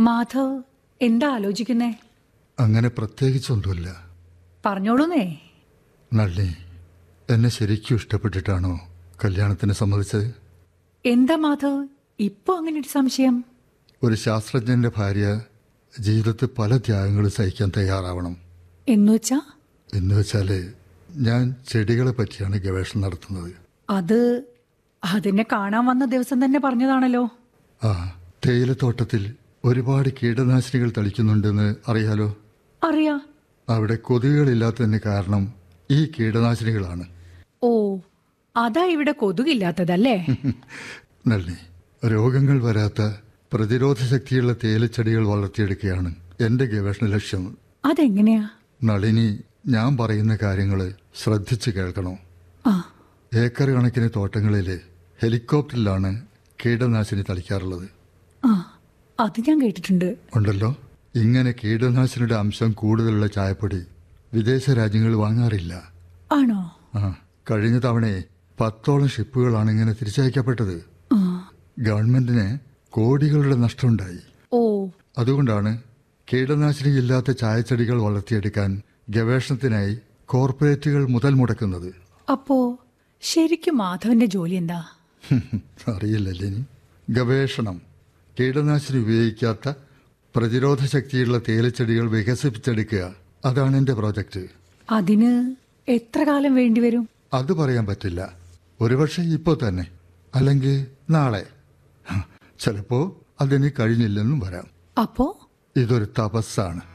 മാധവ് എന്താ ആലോചിക്കുന്നേ അങ്ങനെ പ്രത്യേകിച്ചൊന്നുമില്ല പറഞ്ഞോളൂന്നേ നളിനി എന്നെ ശരിക്കും ഇഷ്ടപ്പെട്ടിട്ടാണോ കല്യാണത്തിന് സമ്മതിച്ചത് എന്താ മാധവ് ഇപ്പൊ അങ്ങനെ ഒരു സംശയം ഒരു ശാസ്ത്രജ്ഞന്റെ ഭാര്യ ജീവിതത്തിൽ പല ത്യാഗങ്ങളും സഹിക്കാൻ തയ്യാറാവണം എന്നുവെച്ചാ എന്ന് വെച്ചാല് ഞാൻ ചെടികളെ പറ്റിയാണ് ഗവേഷണം നടത്തുന്നത് അത് അതിനെ കാണാൻ വന്ന ദിവസം തന്നെ പറഞ്ഞതാണല്ലോ ആ തേയിലത്തോട്ടത്തിൽ ഒരുപാട് കീടനാശിനികൾ തളിക്കുന്നുണ്ടെന്ന് അറിയാലോ അറിയാ അവിടെ കൊതുകുകളില്ലാത്തതിന് കാരണം ഈ കീടനാശിനികളാണ് ഓ അതാ ഇവിടെ കൊതുകില്ലാത്തതല്ലേ നളിനി രോഗങ്ങൾ വരാത്ത പ്രതിരോധ ശക്തിയുള്ള തേയിലച്ചെടികൾ വളർത്തിയെടുക്കുകയാണ് എൻ്റെ ഗവേഷണ ലക്ഷ്യം അതെങ്ങനെയാ നളിനി ഞാൻ പറയുന്ന കാര്യങ്ങൾ ശ്രദ്ധിച്ചു കേൾക്കണോ ആ ഏക്കർ കണക്കിന് തോട്ടങ്ങളിൽ ഹെലികോപ്റ്ററിലാണ് കീടനാശിനി തളിക്കാറുള്ളത് ആ അത് ഞാൻ കേട്ടിട്ടുണ്ട് ഉണ്ടല്ലോ ഇങ്ങനെ കീടനാശിനിയുടെ അംശം കൂടുതലുള്ള ചായപ്പൊടി വിദേശ രാജ്യങ്ങൾ വാങ്ങാറില്ല ആണോ ആ കഴിഞ്ഞ തവണയെ പത്തോളം ഷിപ്പുകളാണ് ഇങ്ങനെ തിരിച്ചയക്കപ്പെട്ടത് ആ ഗവൺമെന്റിന് കോടികളുടെ നഷ്ടമുണ്ടായി ഓ അതുകൊണ്ടാണ് കീടനാശിനി ഇല്ലാത്ത ചായച്ചെടികൾ വളർത്തിയെടുക്കാൻ ഗവേഷണത്തിനായി കോർപ്പറേറ്റുകൾ മുതൽ മുടക്കുന്നത് അപ്പോ ശരിക്കും മാധവന്റെ ജോലി എന്താ അറിയില്ലല്ലേ ഇനി ഗവേഷണം കീടനാശിനി ഉപയോഗിക്കാത്ത പ്രതിരോധ ശക്തിയുള്ള തേയിലച്ചെടികൾ വികസിപ്പിച്ചെടുക്കുക അതാണ് എൻ്റെ പ്രോജക്റ്റ് അതിന് എത്ര കാലം വേണ്ടിവരും അത് പറയാൻ പറ്റില്ല ഒരുപക്ഷെ ഇപ്പോൾ തന്നെ അല്ലെങ്കിൽ നാളെ ചിലപ്പോ അതിന് കഴിഞ്ഞില്ലെന്നും വരാം അപ്പോ ഇതൊരു തപസ്സാണ്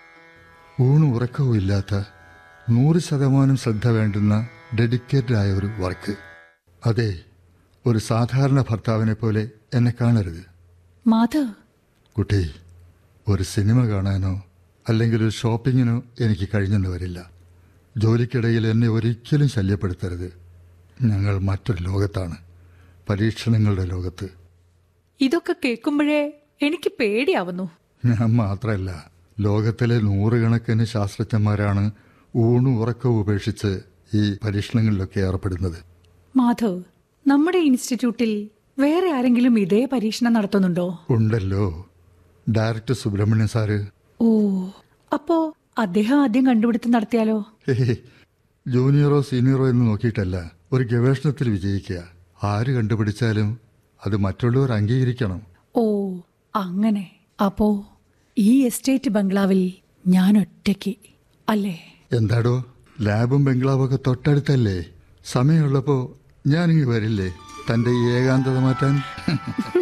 ഊണും ഉറക്കവും ഇല്ലാത്ത നൂറ് ശതമാനം ശ്രദ്ധ വേണ്ടുന്ന ഡെഡിക്കേറ്റഡ് ആയ ഒരു വർക്ക് അതെ ഒരു സാധാരണ ഭർത്താവിനെ പോലെ എന്നെ കാണരുത് മാധവ് കുട്ടി ഒരു സിനിമ കാണാനോ അല്ലെങ്കിൽ ഒരു ഷോപ്പിങ്ങിനോ എനിക്ക് കഴിഞ്ഞെന്ന് വരില്ല ജോലിക്കിടയിൽ എന്നെ ഒരിക്കലും ശല്യപ്പെടുത്തരുത് ഞങ്ങൾ മറ്റൊരു ലോകത്താണ് പരീക്ഷണങ്ങളുടെ ലോകത്ത് ഇതൊക്കെ കേൾക്കുമ്പോഴേ എനിക്ക് പേടിയാവുന്നു ഞാൻ മാത്രമല്ല ലോകത്തിലെ നൂറുകണക്കിന് ശാസ്ത്രജ്ഞന്മാരാണ് ഊണും ഉറക്കവും ഉപേക്ഷിച്ച് ഈ പരീക്ഷണങ്ങളിലൊക്കെ ഏർപ്പെടുന്നത് മാധവ് നമ്മുടെ ഇൻസ്റ്റിറ്റ്യൂട്ടിൽ വേറെ ആരെങ്കിലും ഇതേ പരീക്ഷണം നടത്തുന്നുണ്ടോ ഉണ്ടല്ലോ ഡയറക്ടർ സുബ്രഹ്മണ്യൻ സാറ് ഓ അപ്പോ അദ്ദേഹം ആദ്യം കണ്ടുപിടുത്തം നടത്തിയാലോ ഹേയ്, ജൂനിയറോ സീനിയറോ എന്ന് നോക്കിയിട്ടല്ല ഒരു ഗവേഷണത്തിൽ വിജയിക്കുക ആര് കണ്ടുപിടിച്ചാലും അത് മറ്റുള്ളവർ അംഗീകരിക്കണം ഓ അങ്ങനെ അപ്പോ ഈ എസ്റ്റേറ്റ് ബംഗ്ലാവിൽ ഞാൻ ഒറ്റയ്ക്ക് അല്ലേ എന്താടോ ലാബും ബംഗ്ലാവൊക്കെ തൊട്ടടുത്തല്ലേ സമയമുള്ളപ്പോ ഞാനിങ്ങ് വരില്ലേ തന്റെ ഈ ഏകാന്തത മാറ്റാൻ